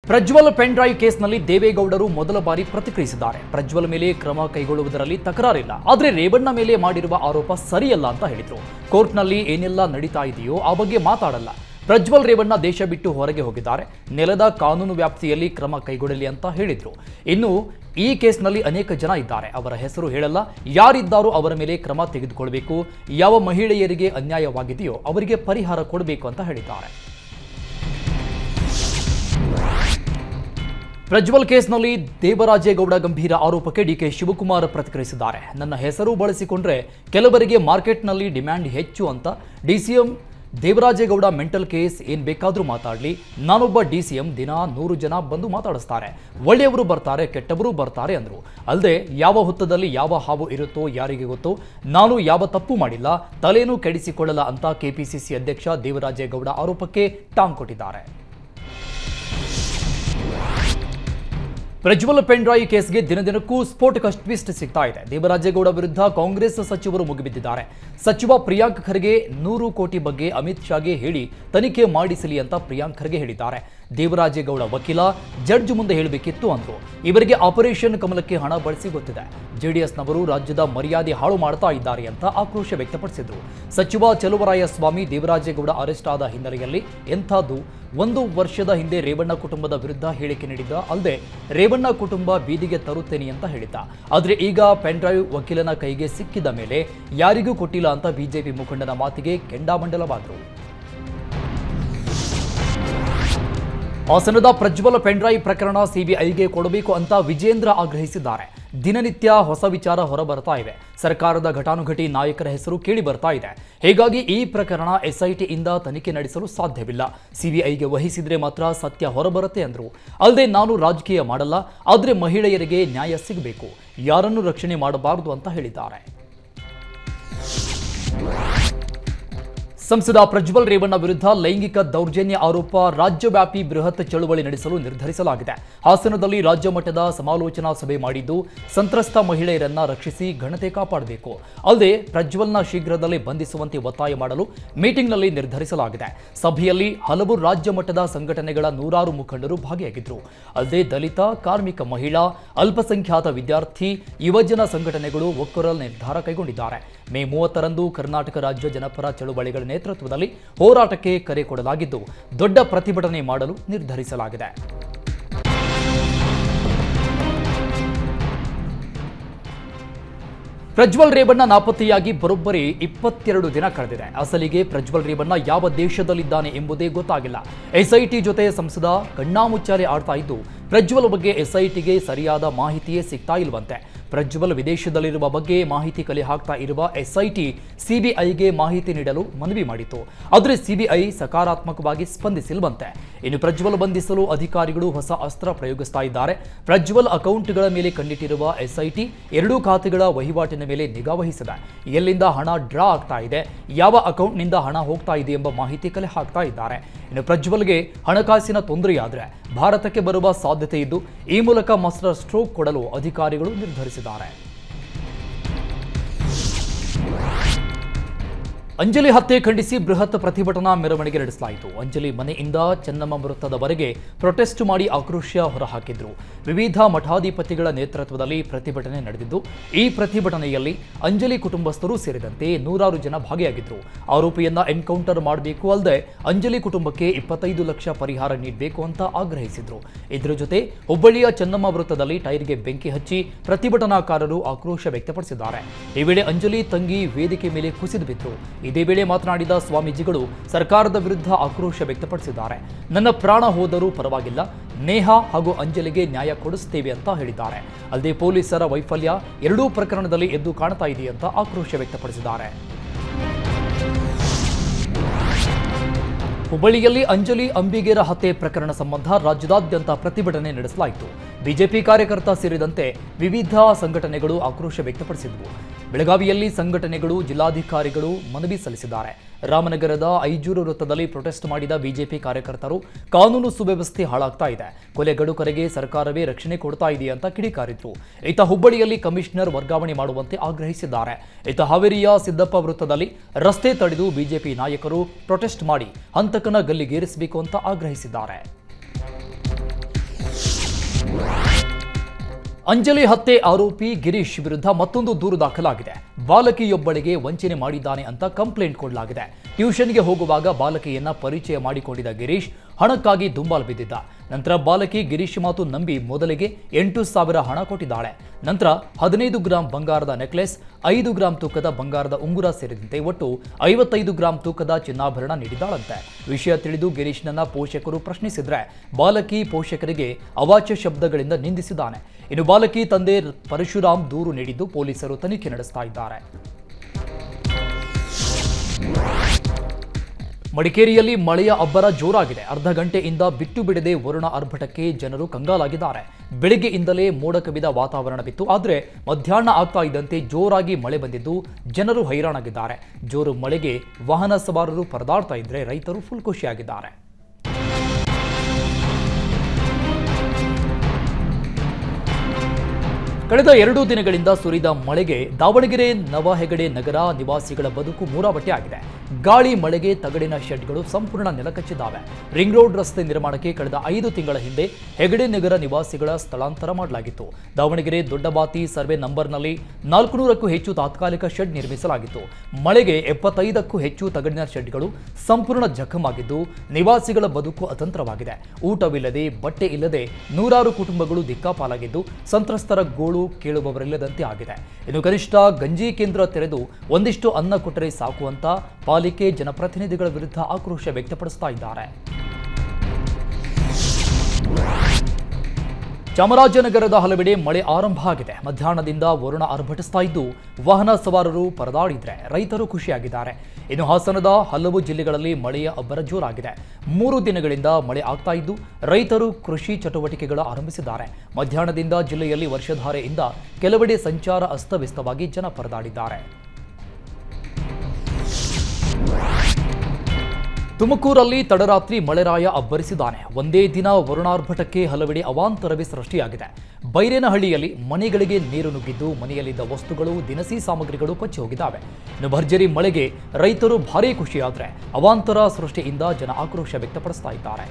Prajwal pen drive ಕೇಸ್ನಲ್ಲಿ ದೇವೇಗೌಡರು ಮೊದಲ ಬಾರಿ ಪ್ರತಿಕ್ರಿಯಿಸಿದ್ದಾರೆ ಪ್ರಜ್ವಲ್ ಮೇಲೆ ಕ್ರಮ ಕೈಗೊಳ್ಳುವುದರಲ್ಲಿ ತಕರಾರಿಲ್ಲ ಆದರೆ ರೇವಣ್ಣ ಮೇಲೆ ಮಾಡಿರುವ ಆರೋಪ ಸರಿಯಲ್ಲ ಅಂತ ಹೇಳಿದ್ರು ಕೋರ್ಟ್ನಲ್ಲಿ ಏನೆಲ್ಲ ನಡೀತಾ ಇದೆಯೋ ಆ ಬಗ್ಗೆ ಮಾತಾಡಲ್ಲ ಪ್ರಜ್ವಲ್ ರೇವಣ್ಣ ದೇಶ ಬಿಟ್ಟು ಹೊರಗೆ ಹೋಗಿದ್ದಾರೆ ನೆಲದ ಕಾನೂನು ವ್ಯಾಪ್ತಿಯಲ್ಲಿ ಕ್ರಮ ಕೈಗೊಳ್ಳಲಿ ಅಂತ ಹೇಳಿದ್ರು ಇನ್ನು ಈ ಕೇಸ್ನಲ್ಲಿ ಅನೇಕ ಜನ ಇದ್ದಾರೆ ಅವರ ಹೆಸರು ಹೇಳಲ್ಲ ಯಾರಿದ್ದಾರೋ ಅವರ ಮೇಲೆ ಕ್ರಮ ತೆಗೆದುಕೊಳ್ಬೇಕು ಯಾವ ಮಹಿಳೆಯರಿಗೆ ಅನ್ಯಾಯವಾಗಿದೆಯೋ ಅವರಿಗೆ ಪರಿಹಾರ ಕೊಡಬೇಕು ಅಂತ ಹೇಳಿದ್ದಾರೆ ಪ್ರಜ್ವಲ್ ಕೇಸ್ನಲ್ಲಿ ದೇವರಾಜೇಗೌಡ ಗಂಭೀರ ಆರೋಪಕ್ಕೆ ಡಿಕೆ ಶಿವಕುಮಾರ್ ಪ್ರತಿಕ್ರಿಯಿಸಿದ್ದಾರೆ ನನ್ನ ಹೆಸರು ಬಳಸಿಕೊಂಡ್ರೆ ಕೆಲವರಿಗೆ ಮಾರ್ಕೆಟ್ನಲ್ಲಿ ಡಿಮ್ಯಾಂಡ್ ಹೆಚ್ಚು ಅಂತ ಡಿಸಿಎಂ ದೇವರಾಜೇಗೌಡ ಮೆಂಟಲ್ ಕೇಸ್ ಏನ್ ಬೇಕಾದ್ರೂ ಮಾತಾಡಲಿ ನಾನೊಬ್ಬ ಡಿ ಸಿ ಎಂ ದಿನ ನೂರು ಜನ ಬಂದು ಮಾತಾಡಿಸ್ತಾರೆ ಒಳ್ಳೆಯವರು ಬರ್ತಾರೆ ಕೆಟ್ಟವರು ಬರ್ತಾರೆ ಅಂದರು ಅಲ್ಲದೆ ಯಾವ ಹೊತ್ತದಲ್ಲಿ ಯಾವ ಹಾವು ಇರುತ್ತೋ ಯಾರಿಗೆ ಗೊತ್ತೋ ನಾನು ಯಾವ ತಪ್ಪು ಮಾಡಿಲ್ಲ ತಲೆನೂ ಕೆಡಿಸಿಕೊಳ್ಳಲ್ಲ ಅಂತ ಕೆಪಿಸಿಸಿ ಅಧ್ಯಕ್ಷ ದೇವರಾಜೇಗೌಡ ಆರೋಪಕ್ಕೆ ಟಾಂಗ್ ಕೊಟ್ಟಿದ್ದಾರೆ ಪ್ರಜ್ವಲ್ ಪೆಂಡ್ರಾಯಿ ಕೇಸ್ಗೆ ದಿನದಿನಕ್ಕೂ ಸ್ಫೋಟಕ ಟ್ವಿಸ್ಟ್ ಸಿಗ್ತಾ ಇದೆ ದೇವರಾಜೇಗೌಡ ವಿರುದ್ಧ ಕಾಂಗ್ರೆಸ್ ಸಚಿವರು ಮುಗಿಬಿದ್ದಿದ್ದಾರೆ ಸಚಿವ ಪ್ರಿಯಾಂಕ್ ಖರ್ಗೆ ನೂರು ಕೋಟಿ ಬಗ್ಗೆ ಅಮಿತ್ ಶಾಗೆ ಹೇಳಿ ತನಿಖೆ ಮಾಡಿಸಲಿ ಅಂತ ಪ್ರಿಯಾಂಕ್ ಖರ್ಗೆ ಹೇಳಿದ್ದಾರೆ ದೇವರಾಜೇಗೌಡ ವಕೀಲ ಜಡ್ಜ್ ಮುಂದೆ ಹೇಳಬೇಕಿತ್ತು ಅಂದ್ರು ಇವರಿಗೆ ಆಪರೇಷನ್ ಕಮಲಕ್ಕೆ ಹಣ ಬಳಸಿ ಗೊತ್ತಿದೆ ಜೆಡಿಎಸ್ನವರು ರಾಜ್ಯದ ಮರ್ಯಾದೆ ಹಾಳು ಮಾಡ್ತಾ ಇದ್ದಾರೆ ಅಂತ ಆಕ್ರೋಶ ವ್ಯಕ್ತಪಡಿಸಿದ್ರು ಸಚಿವ ಚಲುವರಾಯ ಸ್ವಾಮಿ ದೇವರಾಜೇಗೌಡ ಅರೆಸ್ಟ್ ಆದ ಹಿನ್ನೆಲೆಯಲ್ಲಿ ಎಂಥದ್ದು ಒಂದು ವರ್ಷದ ಹಿಂದೆ ರೇವಣ್ಣ ಕುಟುಂಬದ ವಿರುದ್ಧ ಹೇಳಿಕೆ ನೀಡಿದ್ದ ಅಲ್ಲದೆ ರೇವಣ್ಣ ಕುಟುಂಬ ಬೀದಿಗೆ ತರುತ್ತೇನೆ ಅಂತ ಹೇಳಿದ್ದ ಆದರೆ ಈಗ ಪೆನ್ಡ್ರೈವ್ ವಕೀಲನ ಕೈಗೆ ಸಿಕ್ಕಿದ ಮೇಲೆ ಯಾರಿಗೂ ಕೊಟ್ಟಿಲ್ಲ ಅಂತ ಬಿಜೆಪಿ ಮುಖಂಡನ ಮಾತಿಗೆ ಕೆಂಡಾಮಂಡಲವಾದರು ಹಾಸನದ ಪ್ರಜ್ವಲ್ ಪೆಂಡ್ರೈವ್ ಪ್ರಕರಣ ಸಿಬಿಐಗೆ ಕೊಡಬೇಕು ಅಂತ ವಿಜೇಂದ್ರ ಆಗ್ರಹಿಸಿದ್ದಾರೆ ದಿನನಿತ್ಯ ಹೊಸ ವಿಚಾರ ಹೊರಬರ್ತಾ ಇವೆ ಸರ್ಕಾರದ ಘಟಾನುಘಟಿ ನಾಯಕರ ಹೆಸರು ಕೇಳಿ ಬರ್ತಾ ಇದೆ ಹೀಗಾಗಿ ಈ ಪ್ರಕರಣ ಎಸ್ಐಟಿಯಿಂದ ತನಿಖೆ ನಡೆಸಲು ಸಾಧ್ಯವಿಲ್ಲ ಸಿಬಿಐಗೆ ವಹಿಸಿದ್ರೆ ಮಾತ್ರ ಸತ್ಯ ಹೊರಬರುತ್ತೆ ಅಂದರು ಅಲ್ಲದೆ ನಾನು ರಾಜಕೀಯ ಮಾಡಲ್ಲ ಆದರೆ ಮಹಿಳೆಯರಿಗೆ ನ್ಯಾಯ ಸಿಗಬೇಕು ಯಾರನ್ನು ರಕ್ಷಣೆ ಮಾಡಬಾರದು ಅಂತ ಹೇಳಿದ್ದಾರೆ ಸಂಸದ ಪ್ರಜ್ವಲ್ ರೇವಣ್ಣ ವಿರುದ್ಧ ಲೈಂಗಿಕ ದೌರ್ಜನ್ಯ ಆರೋಪ ರಾಜ್ಯವ್ಯಾಪಿ ಬೃಹತ್ ಚಳುವಳಿ ನಡೆಸಲು ನಿರ್ಧರಿಸಲಾಗಿದೆ ಹಾಸನದಲ್ಲಿ ರಾಜ್ಯ ಮಟ್ಟದ ಸಮಾಲೋಚನಾ ಸಭೆ ಮಾಡಿದ್ದು ಸಂತ್ರಸ್ತ ಮಹಿಳೆಯರನ್ನ ರಕ್ಷಿಸಿ ಘನತೆ ಕಾಪಾಡಬೇಕು ಅಲ್ಲದೆ ಪ್ರಜ್ವಲ್ನ ಶೀಘ್ರದಲ್ಲೇ ಬಂಧಿಸುವಂತೆ ಒತ್ತಾಯ ಮಾಡಲು ಮೀಟಿಂಗ್ನಲ್ಲಿ ನಿರ್ಧರಿಸಲಾಗಿದೆ ಸಭೆಯಲ್ಲಿ ಹಲವು ರಾಜ್ಯ ಮಟ್ಟದ ಸಂಘಟನೆಗಳ ನೂರಾರು ಮುಖಂಡರು ಭಾಗಿಯಾಗಿದ್ದರು ಅಲ್ಲದೆ ದಲಿತ ಕಾರ್ಮಿಕ ಮಹಿಳಾ ಅಲ್ಪಸಂಖ್ಯಾತ ವಿದ್ಯಾರ್ಥಿ ಯುವಜನ ಸಂಘಟನೆಗಳು ಒಕ್ಕೊರಲ್ ನಿರ್ಧಾರ ಕೈಗೊಂಡಿದ್ದಾರೆ ಮೇ ಮೂವತ್ತರಂದು ಕರ್ನಾಟಕ ರಾಜ್ಯ ಜನಪರ ಚಳುವಳಿಗಳ ನೇತೃತ್ವದಲ್ಲಿ ಹೋರಾಟಕ್ಕೆ ಕರೆ ಕೊಡಲಾಗಿದ್ದು ದೊಡ್ಡ ಪ್ರತಿಭಟನೆ ಮಾಡಲು ನಿರ್ಧರಿಸಲಾಗಿದೆ ಪ್ರಜ್ವಲ್ ರೇವಣ್ಣ ನಾಪತ್ತೆಯಾಗಿ ಬರೋಬ್ಬರಿ ಇಪ್ಪತ್ತೆರಡು ದಿನ ಕಳೆದಿದೆ ಅಸಲಿಗೆ ಪ್ರಜ್ವಲ್ ರೇವಣ್ಣ ಯಾವ ದೇಶದಲ್ಲಿದ್ದಾನೆ ಎಂಬುದೇ ಗೊತ್ತಾಗಿಲ್ಲ ಎಸ್ಐಟಿ ಜೊತೆ ಸಂಸದ ಕಣ್ಣಾಮುಚ್ಚಾಲೆ ಆಡ್ತಾ ಇದ್ದು ಪ್ರಜ್ವಲ್ ಬಗ್ಗೆ ಎಸ್ಐಟಿಗೆ ಸರಿಯಾದ ಮಾಹಿತಿಯೇ ಸಿಗ್ತಾ ಇಲ್ವಂತೆ ಪ್ರಜ್ವಲ್ ವಿದೇಶದಲ್ಲಿರುವ ಬಗ್ಗೆ ಮಾಹಿತಿ ಕಲೆ ಹಾಕ್ತಾ ಇರುವ ಎಸ್ಐಟಿ ಸಿಬಿಐಗೆ ಮಾಹಿತಿ ನೀಡಲು ಮನವಿ ಮಾಡಿತು ಆದರೆ ಸಿಬಿಐ ಸಕಾರಾತ್ಮಕವಾಗಿ ಸ್ಪಂದಿಸಿಲ್ವಂತೆ ಇನ್ನು ಪ್ರಜ್ವಲ್ ಬಂಧಿಸಲು ಅಧಿಕಾರಿಗಳು ಹೊಸ ಅಸ್ತ್ರ ಪ್ರಯೋಗಿಸ್ತಾ ಇದ್ದಾರೆ ಪ್ರಜ್ವಲ್ ಅಕೌಂಟ್ಗಳ ಮೇಲೆ ಕಣ್ಣಿಟ್ಟಿರುವ ಎಸ್ಐಟಿ ಎರಡೂ ಖಾತೆಗಳ ವಹಿವಾಟಿನ ಮೇಲೆ ನಿಗಾ ವಹಿಸಿದೆ ಎಲ್ಲಿಂದ ಹಣ ಡ್ರಾ ಆಗ್ತಾ ಇದೆ ಯಾವ ಅಕೌಂಟ್ನಿಂದ ಹಣ ಹೋಗ್ತಾ ಇದೆ ಎಂಬ ಮಾಹಿತಿ ಕಲೆ ಹಾಕ್ತಾ ಇದ್ದಾರೆ ಇನ್ನು ಪ್ರಜ್ವಲ್ಗೆ ಹಣಕಾಸಿನ ತೊಂದರೆಯಾದರೆ ಭಾರತಕ್ಕೆ ಬರುವ ಸಾಧ್ಯತೆ ಇದ್ದು ಈ ಮೂಲಕ ಮಾಸ್ಟರ್ ಸ್ಟ್ರೋಕ್ ಕೊಡಲು ಅಧಿಕಾರಿಗಳು ನಿರ್ಧರಿಸಿದ್ದಾರೆ ಅಂಜಲಿ ಹತ್ಯೆ ಖಂಡಿಸಿ ಬೃಹತ್ ಪ್ರತಿಭಟನಾ ಮೆರವಣಿಗೆ ನಡೆಸಲಾಯಿತು ಅಂಜಲಿ ಮನೆಯಿಂದ ಚೆನ್ನಮ್ಮ ವೃತ್ತದವರೆಗೆ ಪ್ರೊಟೆಸ್ಟ್ ಮಾಡಿ ಆಕ್ರೋಶ ಹೊರಹಾಕಿದ್ರು ವಿವಿಧ ಮಠಾಧಿಪತಿಗಳ ನೇತೃತ್ವದಲ್ಲಿ ಪ್ರತಿಭಟನೆ ನಡೆದಿದ್ದು ಈ ಪ್ರತಿಭಟನೆಯಲ್ಲಿ ಅಂಜಲಿ ಕುಟುಂಬಸ್ಥರು ಸೇರಿದಂತೆ ನೂರಾರು ಜನ ಭಾಗಿಯಾಗಿದ್ರು ಆರೋಪಿಯನ್ನ ಎನ್ಕೌಂಟರ್ ಮಾಡಬೇಕು ಅಲ್ಲದೆ ಅಂಜಲಿ ಕುಟುಂಬಕ್ಕೆ ಇಪ್ಪತ್ತೈದು ಲಕ್ಷ ಪರಿಹಾರ ನೀಡಬೇಕು ಅಂತ ಆಗ್ರಹಿಸಿದ್ರು ಇದರ ಜೊತೆ ಹುಬ್ಬಳ್ಳಿಯ ಚೆನ್ನಮ್ಮ ವೃತ್ತದಲ್ಲಿ ಟೈರ್ಗೆ ಬೆಂಕಿ ಹಚ್ಚಿ ಪ್ರತಿಭಟನಾಕಾರರು ಆಕ್ರೋಶ ವ್ಯಕ್ತಪಡಿಸಿದ್ದಾರೆ ಈ ವೇಳೆ ಅಂಜಲಿ ತಂಗಿ ವೇದಿಕೆ ಮೇಲೆ ಕುಸಿದು ಬಿದ್ರು ಇದೇ ವೇಳೆ ಮಾತನಾಡಿದ ಸ್ವಾಮೀಜಿಗಳು ಸರ್ಕಾರದ ವಿರುದ್ಧ ಆಕ್ರೋಶ ವ್ಯಕ್ತಪಡಿಸಿದ್ದಾರೆ ನನ್ನ ಪ್ರಾಣ ಹೋದರೂ ಪರವಾಗಿಲ್ಲ ನೇಹಾ ಹಾಗೂ ಅಂಜಲಿಗೆ ನ್ಯಾಯ ಕೊಡಿಸ್ತೇವೆ ಅಂತ ಹೇಳಿದ್ದಾರೆ ಅಲ್ಲದೆ ಪೊಲೀಸರ ವೈಫಲ್ಯ ಎರಡೂ ಪ್ರಕರಣದಲ್ಲಿ ಎದ್ದು ಕಾಣ್ತಾ ಇದೆ ಅಂತ ಆಕ್ರೋಶ ವ್ಯಕ್ತಪಡಿಸಿದ್ದಾರೆ ಹುಬ್ಬಳ್ಳಿಯಲ್ಲಿ ಅಂಜಲಿ ಅಂಬಿಗೇರ ಹತ್ಯೆ ಪ್ರಕರಣ ಸಂಬಂಧ ರಾಜ್ಯದಾದ್ಯಂತ ಪ್ರತಿಭಟನೆ ನಡೆಸಲಾಯಿತು ಬಿಜೆಪಿ ಕಾರ್ಯಕರ್ತ ಸೇರಿದಂತೆ ವಿವಿಧ ಸಂಘಟನೆಗಳು ಆಕ್ರೋಶ ವ್ಯಕ್ತಪಡಿಸಿದವು ಬೆಳಗಾವಿಯಲ್ಲಿ ಸಂಘಟನೆಗಳು ಜಿಲ್ಲಾಧಿಕಾರಿಗಳು ಮನವಿ ಸಲ್ಲಿಸಿದ್ದಾರೆ ರಾಮನಗರದ ಐಜೂರು ವೃತ್ತದಲ್ಲಿ ಪ್ರೊಟೆಸ್ಟ್ ಮಾಡಿದ ಬಿಜೆಪಿ ಕಾರ್ಯಕರ್ತರು ಕಾನೂನು ಸುವ್ಯವಸ್ಥೆ ಹಾಳಾಗ್ತಾ ಇದೆ ಕೊಲೆಗಡು ಕರೆಗೆ ಸರ್ಕಾರವೇ ರಕ್ಷಣೆ ಕೊಡ್ತಾ ಇದೆ ಅಂತ ಕಿಡಿಕಾರಿದ್ರು ಇತ್ತ ಹುಬ್ಬಳ್ಳಿಯಲ್ಲಿ ಕಮಿಷನರ್ ವರ್ಗಾವಣೆ ಮಾಡುವಂತೆ ಆಗ್ರಹಿಸಿದ್ದಾರೆ ಇತ್ತ ಹಾವೇರಿಯ ಸಿದ್ದಪ್ಪ ವೃತ್ತದಲ್ಲಿ ರಸ್ತೆ ತಡೆದು ಬಿಜೆಪಿ ನಾಯಕರು ಪ್ರೊಟೆಸ್ಟ್ ಮಾಡಿ ಹಂತಕನ ಗಲ್ಲಿಗೇರಿಸಬೇಕು ಅಂತ ಆಗ್ರಹಿಸಿದ್ದಾರೆ ಅಂಜಲಿ ಹತ್ಯೆ ಆರೋಪಿ ಗಿರೀಶ್ ವಿರುದ್ಧ ಮತ್ತೊಂದು ದೂರು ದಾಖಲಾಗಿದೆ ಬಾಲಕಿಯೊಬ್ಬಳಿಗೆ ವಂಚನೆ ಮಾಡಿದ್ದಾನೆ ಅಂತ ಕಂಪ್ಲೇಂಟ್ ಕೊಡಲಾಗಿದೆ ಟ್ಯೂಷನ್ಗೆ ಹೋಗುವಾಗ ಬಾಲಕಿಯನ್ನ ಪರಿಚಯ ಮಾಡಿಕೊಂಡಿದ್ದ ಗಿರೀಶ್ ಹಣಕ್ಕಾಗಿ ದುಂಬಾಲು ಬಿದ್ದಿದ್ದ ನಂತರ ಬಾಲಕಿ ಗಿರೀಶ್ ಮಾತು ನಂಬಿ ಮೊದಲಿಗೆ ಎಂಟು ಸಾವಿರ ಹಣ ಕೊಟ್ಟಿದ್ದಾಳೆ ನಂತರ ಹದಿನೈದು ಗ್ರಾಂ ಬಂಗಾರದ ನೆಕ್ಲೆಸ್ ಐದು ಗ್ರಾಂ ತೂಕದ ಬಂಗಾರದ ಉಂಗುರ ಸೇರಿದಂತೆ ಒಟ್ಟು ಐವತ್ತೈದು ಗ್ರಾಂ ತೂಕದ ಚಿನ್ನಾಭರಣ ನೀಡಿದ್ದಾಳಂತೆ ವಿಷಯ ತಿಳಿದು ಗಿರೀಶ್ನನ್ನ ಪೋಷಕರು ಪ್ರಶ್ನಿಸಿದ್ರೆ ಬಾಲಕಿ ಪೋಷಕರಿಗೆ ಅವಾಚ್ಯ ಶಬ್ದಗಳಿಂದ ನಿಂದಿಸಿದ್ದಾನೆ ಇನ್ನು ಬಾಲಕಿ ತಂದೆ ಪರಶುರಾಮ್ ದೂರು ನೀಡಿದ್ದು ಪೊಲೀಸರು ತನಿಖೆ ನಡೆಸ್ತಾ ಇದ್ದಾರೆ ಮಡಿಕೇರಿಯಲ್ಲಿ ಮಳೆಯ ಅಬ್ಬರ ಜೋರಾಗಿದೆ ಅರ್ಧ ಗಂಟೆಯಿಂದ ಬಿಟ್ಟು ಬಿಡದೆ ವರುಣ ಆರ್ಭಟಕ್ಕೆ ಜನರು ಕಂಗಾಲಾಗಿದ್ದಾರೆ ಬೆಳಗ್ಗೆಯಿಂದಲೇ ಮೋಡ ಕವಿದ ವಾತಾವರಣವಿತ್ತು ಆದರೆ ಮಧ್ಯಾಹ್ನ ಆಗ್ತಾ ಇದ್ದಂತೆ ಜೋರಾಗಿ ಮಳೆ ಬಂದಿದ್ದು ಜನರು ಹೈರಾಣಾಗಿದ್ದಾರೆ ಜೋರು ಮಳೆಗೆ ವಾಹನ ಸವಾರರು ಪರದಾಡ್ತಾ ಇದ್ರೆ ರೈತರು ಫುಲ್ ಖುಷಿಯಾಗಿದ್ದಾರೆ ಕಳೆದ ಎರಡು ದಿನಗಳಿಂದ ಸುರಿದ ಮಳೆಗೆ ದಾವಣಗೆರೆ ನವಹೆಗಡೆ ನಗರ ನಿವಾಸಿಗಳ ಬದುಕು ಮೂರಾಬಟ್ಟೆ ಆಗಿದೆ ಗಾಳಿ ಮಳೆಗೆ ತಗಡಿನ ಶೆಡ್ಗಳು ಸಂಪೂರ್ಣ ನೆಲಕಚ್ಚಿದ್ದಾವೆ ರಿಂಗ್ ರೋಡ್ ರಸ್ತೆ ನಿರ್ಮಾಣಕ್ಕೆ ಕಳೆದ ಐದು ತಿಂಗಳ ಹಿಂದೆ ಹೆಗಡೆ ನಗರ ನಿವಾಸಿಗಳ ಸ್ಥಳಾಂತರ ಮಾಡಲಾಗಿತ್ತು ದಾವಣಗೆರೆ ದೊಡ್ಡಬಾತಿ ಸರ್ವೆ ನಂಬರ್ನಲ್ಲಿ ನಾಲ್ಕುನೂರಕ್ಕೂ ಹೆಚ್ಚು ತಾತ್ಕಾಲಿಕ ಶೆಡ್ ನಿರ್ಮಿಸಲಾಗಿತ್ತು ಮಳೆಗೆ ಎಪ್ಪತ್ತೈದಕ್ಕೂ ಹೆಚ್ಚು ತಗಡಿನ ಶೆಡ್ಗಳು ಸಂಪೂರ್ಣ ಜಖಮಾಗಿದ್ದು ನಿವಾಸಿಗಳ ಬದುಕು ಅತಂತ್ರವಾಗಿದೆ ಊಟವಿಲ್ಲದೆ ಬಟ್ಟೆ ಇಲ್ಲದೆ ನೂರಾರು ಕುಟುಂಬಗಳು ದಿಕ್ಕಾಪಾಲಾಗಿದ್ದು ಸಂತ್ರಸ್ತರ ಗೋಳು ಕೇಳುವವರಿಲ್ಲದಂತೆ ಆಗಿದೆ ಇನ್ನು ಕನಿಷ್ಠ ಗಂಜಿ ಕೇಂದ್ರ ತೆರೆದು ಒಂದಿಷ್ಟು ಅನ್ನ ಕೊಟ್ಟರೆ ಸಾಕು ಅಂತ ಪಾಲಿಕೆ ಜನಪ್ರತಿನಿಧಿಗಳ ವಿರುದ್ಧ ಆಕ್ರೋಶ ವ್ಯಕ್ತಪಡಿಸ್ತಾ ಇದ್ದಾರೆ ಚಾಮರಾಜನಗರದ ಹಲವೆಡೆ ಮಳೆ ಆರಂಭ ಆಗಿದೆ ಮಧ್ಯಾಹ್ನದಿಂದ ವರುಣ ಆರ್ಭಟಿಸ್ತಾ ಇದ್ದು ವಾಹನ ಸವಾರರು ಪರದಾಡಿದ್ರೆ ರೈತರು ಖುಷಿಯಾಗಿದ್ದಾರೆ ಇನ್ನು ಹಾಸನದ ಹಲವು ಜಿಲ್ಲೆಗಳಲ್ಲಿ ಮಳೆಯ ಅಬ್ಬರ ಜೋರಾಗಿದೆ ಮೂರು ದಿನಗಳಿಂದ ಮಳೆ ಆಗ್ತಾ ಇದ್ದು ರೈತರು ಕೃಷಿ ಚಟುವಟಿಕೆಗಳ ಆರಂಭಿಸಿದ್ದಾರೆ ಮಧ್ಯಾಹ್ನದಿಂದ ಜಿಲ್ಲೆಯಲ್ಲಿ ವರ್ಷಧಾರೆಯಿಂದ ಕೆಲವೆಡೆ ಸಂಚಾರ ಅಸ್ತವ್ಯಸ್ತವಾಗಿ ಜನ ಪರದಾಡಿದ್ದಾರೆ ತುಮಕೂರಲ್ಲಿ ತಡರಾತ್ರಿ ಮಳೆರಾಯ ಅಬ್ಬರಿಸಿದ್ದಾನೆ ಒಂದೇ ದಿನ ವರುಣಾರ್ಭಟಕ್ಕೆ ಹಲವೆಡೆ ಅವಾಂತರವೇ ಸೃಷ್ಟಿಯಾಗಿದೆ ಬೈರೇನಹಳ್ಳಿಯಲ್ಲಿ ಮನೆಗಳಿಗೆ ನೀರು ನುಗ್ಗಿದ್ದು ಮನೆಯಲ್ಲಿದ್ದ ವಸ್ತುಗಳು ದಿನಸಿ ಸಾಮಗ್ರಿಗಳು ಕೊಚ್ಚಿ ಹೋಗಿದ್ದಾವೆ ಇನ್ನು ಭರ್ಜರಿ ಮಳೆಗೆ ರೈತರು ಭಾರೀ ಖುಷಿಯಾದರೆ ಅವಾಂತರ ಸೃಷ್ಟಿಯಿಂದ ಜನ ಆಕ್ರೋಶ ವ್ಯಕ್ತಪಡಿಸ್ತಾ ಇದ್ದಾರೆ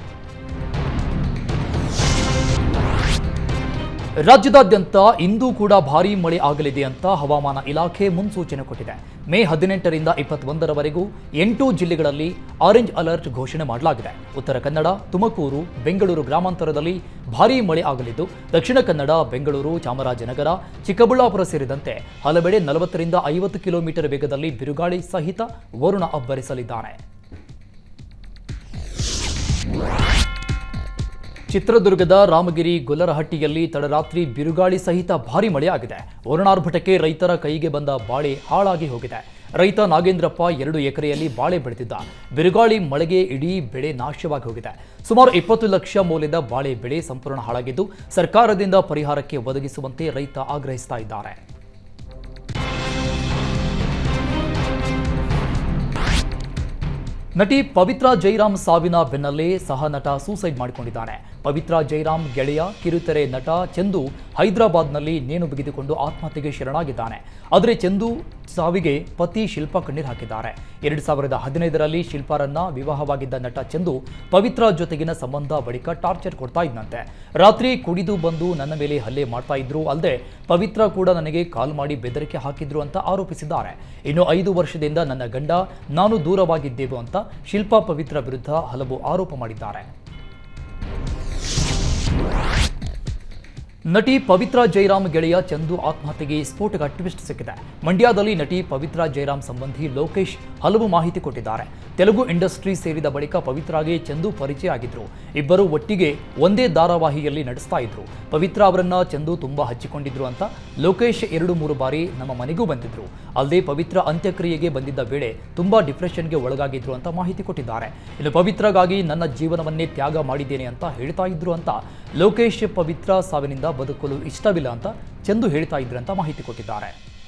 ರಾಜ್ಯದಾದ್ಯಂತ ಇಂದು ಕೂಡ ಭಾರೀ ಮಳೆ ಆಗಲಿದೆ ಅಂತ ಹವಾಮಾನ ಇಲಾಖೆ ಮುನ್ಸೂಚನೆ ಕೊಟ್ಟಿದೆ ಮೇ ಹದಿನೆಂಟರಿಂದ ಇಪ್ಪತ್ತೊಂದರವರೆಗೂ ಎಂಟು ಜಿಲ್ಲೆಗಳಲ್ಲಿ ಆರೆಂಜ್ ಅಲರ್ಟ್ ಘೋಷಣೆ ಮಾಡಲಾಗಿದೆ ಉತ್ತರ ಕನ್ನಡ ತುಮಕೂರು ಬೆಂಗಳೂರು ಗ್ರಾಮಾಂತರದಲ್ಲಿ ಭಾರೀ ಮಳೆ ಆಗಲಿದ್ದು ದಕ್ಷಿಣ ಕನ್ನಡ ಬೆಂಗಳೂರು ಚಾಮರಾಜನಗರ ಚಿಕ್ಕಬಳ್ಳಾಪುರ ಸೇರಿದಂತೆ ಹಲವೆಡೆ ನಲವತ್ತರಿಂದ ಐವತ್ತು ಕಿಲೋಮೀಟರ್ ವೇಗದಲ್ಲಿ ಬಿರುಗಾಳಿ ಸಹಿತ ವರುಣ ಅಬ್ಬರಿಸಲಿದ್ದಾನೆ ಚಿತ್ರದುರ್ಗದ ರಾಮಗಿರಿ ಗೊಲ್ಲರಹಟ್ಟಿಯಲ್ಲಿ ತಡರಾತ್ರಿ ಬಿರುಗಾಳಿ ಸಹಿತ ಭಾರಿ ಮಳೆಯಾಗಿದೆ ವರುಣಾರ್ಭಟಕ್ಕೆ ರೈತರ ಕೈಗೆ ಬಂದ ಬಾಳೆ ಹಾಳಾಗಿ ಹೋಗಿದೆ ರೈತ ನಾಗೇಂದ್ರಪ್ಪ ಎರಡು ಎಕರೆಯಲ್ಲಿ ಬಾಳೆ ಬೆಳೆದಿದ್ದ ಬಿರುಗಾಳಿ ಮಳೆಗೆ ಇಡೀ ಬೆಳೆ ನಾಶವಾಗಿ ಹೋಗಿದೆ ಸುಮಾರು ಇಪ್ಪತ್ತು ಲಕ್ಷ ಮೌಲ್ಯದ ಬಾಳೆ ಬೆಳೆ ಸಂಪೂರ್ಣ ಹಾಳಾಗಿದ್ದು ಸರ್ಕಾರದಿಂದ ಪರಿಹಾರಕ್ಕೆ ಒದಗಿಸುವಂತೆ ರೈತ ಆಗ್ರಹಿಸ್ತಾ ಇದ್ದಾರೆ ನಟಿ ಪವಿತ್ರ ಜೈರಾಮ್ ಸಾವಿನ ಬೆನ್ನಲ್ಲೇ ಸಹ ನಟ ಸೂಸೈಡ್ ಮಾಡಿಕೊಂಡಿದ್ದಾನೆ ಪವಿತ್ರ ಜೈರಾಮ್ ಗೆಳೆಯ ಕಿರುತೆರೆ ನಟ ಚಂದು ಹೈದರಾಬಾದ್ನಲ್ಲಿ ನೇಣು ಬಿಗಿದುಕೊಂಡು ಆತ್ಮಹತ್ಯೆಗೆ ಶರಣಾಗಿದ್ದಾನೆ ಆದರೆ ಚಂದು ಸಾವಿಗೆ ಪತಿ ಶಿಲ್ಪಾ ಕಣ್ಣೀರು ಹಾಕಿದ್ದಾರೆ ಎರಡು ಸಾವಿರದ ಹದಿನೈದರಲ್ಲಿ ಶಿಲ್ಪಾರನ್ನ ವಿವಾಹವಾಗಿದ್ದ ನಟ ಚಂದು ಪವಿತ್ರ ಜೊತೆಗಿನ ಸಂಬಂಧ ಬಳಿಕ ಟಾರ್ಚರ್ ಕೊಡ್ತಾ ಇದ್ದಂತೆ ರಾತ್ರಿ ಕುಡಿದು ಬಂದು ನನ್ನ ಮೇಲೆ ಹಲ್ಲೆ ಮಾಡ್ತಾ ಇದ್ರು ಅಲ್ಲದೆ ಪವಿತ್ರ ಕೂಡ ನನಗೆ ಕಾಲ್ ಮಾಡಿ ಬೆದರಿಕೆ ಹಾಕಿದ್ರು ಅಂತ ಆರೋಪಿಸಿದ್ದಾರೆ ಇನ್ನು ಐದು ವರ್ಷದಿಂದ ನನ್ನ ಗಂಡ ನಾನು ದೂರವಾಗಿದ್ದೆವು ಅಂತ ಶಿಲ್ಪಾ ಪವಿತ್ರ ವಿರುದ್ಧ ಹಲವು ಆರೋಪ ಮಾಡಿದ್ದಾರೆ ನಟಿ ಪವಿತ್ರ ಜೈರಾಮ್ ಗೆಳೆಯ ಚಂದು ಆತ್ಮಹತ್ಯೆಗೆ ಸ್ಫೋಟಕ ಟ್ವಿಸ್ಟ್ ಸಿಕ್ಕಿದೆ ಮಂಡ್ಯದಲ್ಲಿ ನಟಿ ಪವಿತ್ರ ಜೈರಾಮ್ ಸಂಬಂಧಿ ಲೋಕೇಶ್ ಹಲವು ಮಾಹಿತಿ ಕೊಟ್ಟಿದ್ದಾರೆ ತೆಲುಗು ಇಂಡಸ್ಟ್ರಿ ಸೇರಿದ ಬಳಿಕ ಪವಿತ್ರಾಗೆ ಚಂದು ಪರಿಚಯ ಆಗಿದ್ರು ಇಬ್ಬರು ಒಟ್ಟಿಗೆ ಒಂದೇ ಧಾರಾವಾಹಿಯಲ್ಲಿ ನಡೆಸ್ತಾ ಇದ್ರು ಪವಿತ್ರ ಅವರನ್ನ ಚಂದು ತುಂಬಾ ಹಚ್ಚಿಕೊಂಡಿದ್ರು ಅಂತ ಲೋಕೇಶ್ ಎರಡು ಮೂರು ಬಾರಿ ನಮ್ಮ ಮನೆಗೂ ಬಂದಿದ್ರು ಅಲ್ಲದೆ ಪವಿತ್ರ ಅಂತ್ಯಕ್ರಿಯೆಗೆ ಬಂದಿದ್ದ ವೇಳೆ ತುಂಬಾ ಡಿಪ್ರೆಷನ್ಗೆ ಒಳಗಾಗಿದ್ರು ಅಂತ ಮಾಹಿತಿ ಕೊಟ್ಟಿದ್ದಾರೆ ಇನ್ನು ಪವಿತ್ರಗಾಗಿ ನನ್ನ ಜೀವನವನ್ನೇ ತ್ಯಾಗ ಮಾಡಿದ್ದೇನೆ ಅಂತ ಹೇಳ್ತಾ ಇದ್ರು ಅಂತ ಲೋಕೇಶ್ ಪವಿತ್ರ ಸಾವಿನಿಂದ ಬದುಕಲು ಇಷ್ಟವಿಲ್ಲ ಅಂತ ಚಂದು ಹೇಳ್ತಾ ಇದ್ರಂತ ಮಾಹಿತಿ ಕೊಟ್ಟಿದ್ದಾರೆ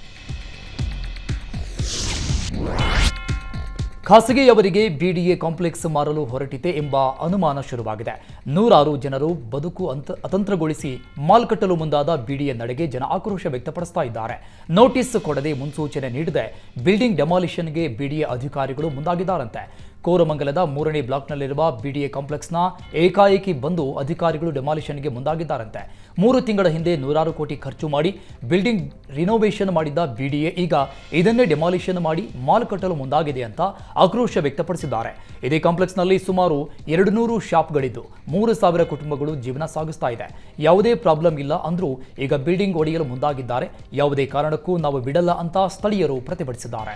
ಖಾಸಗಿಯವರಿಗೆ ಬಿಡಿಎ ಕಾಂಪ್ಲೆಕ್ಸ್ ಮಾರಲು ಹೊರಟಿದೆ ಎಂಬ ಅನುಮಾನ ಶುರುವಾಗಿದೆ ನೂರಾರು ಜನರು ಬದುಕು ಅಂತ ಅತಂತ್ರಗೊಳಿಸಿ ಮಾಲ್ ಕಟ್ಟಲು ಮುಂದಾದ ಬಿಡಿಎ ನಡೆಗೆ ಜನ ಆಕ್ರೋಶ ವ್ಯಕ್ತಪಡಿಸ್ತಾ ಇದ್ದಾರೆ ನೋಟಿಸ್ ಕೊಡದೆ ಮುನ್ಸೂಚನೆ ನೀಡದೆ ಬಿಲ್ಡಿಂಗ್ ಡೆಮಾಲಿಷನ್ಗೆ ಬಿಡಿಎ ಅಧಿಕಾರಿಗಳು ಮುಂದಾಗಿದ್ದಾರಂತೆ ಕೋರಮಂಗಲದ ಮೂರನೇ ಬ್ಲಾಕ್ನಲ್ಲಿರುವ ಬಿಡಿಎ ಕಾಂಪ್ಲೆಕ್ಸ್ನ ಏಕಾಏಕಿ ಬಂದು ಅಧಿಕಾರಿಗಳು ಡೆಮಾಲಿಷನ್ಗೆ ಮುಂದಾಗಿದ್ದಾರಂತೆ ಮೂರು ತಿಂಗಳ ಹಿಂದೆ ನೂರಾರು ಕೋಟಿ ಖರ್ಚು ಮಾಡಿ ಬಿಲ್ಡಿಂಗ್ ರಿನೋವೇಷನ್ ಮಾಡಿದ್ದ ಬಿಡಿಎ ಈಗ ಇದನ್ನೇ ಡೆಮಾಲಿಷನ್ ಮಾಡಿ ಮಾಲ್ ಕಟ್ಟಲು ಮುಂದಾಗಿದೆ ಅಂತ ಆಕ್ರೋಶ ವ್ಯಕ್ತಪಡಿಸಿದ್ದಾರೆ ಇದೇ ಕಾಂಪ್ಲೆಕ್ಸ್ನಲ್ಲಿ ಸುಮಾರು ಎರಡು ನೂರು ಶಾಪ್ಗಳಿದ್ದು ಮೂರು ಸಾವಿರ ಕುಟುಂಬಗಳು ಜೀವನ ಸಾಗಿಸ್ತಾ ಇದೆ ಯಾವುದೇ ಪ್ರಾಬ್ಲಮ್ ಇಲ್ಲ ಅಂದ್ರೂ ಈಗ ಬಿಲ್ಡಿಂಗ್ ಒಡೆಯಲು ಮುಂದಾಗಿದ್ದಾರೆ ಯಾವುದೇ ಕಾರಣಕ್ಕೂ ನಾವು ಬಿಡಲ್ಲ ಅಂತ ಸ್ಥಳೀಯರು ಪ್ರತಿಭಟಿಸಿದ್ದಾರೆ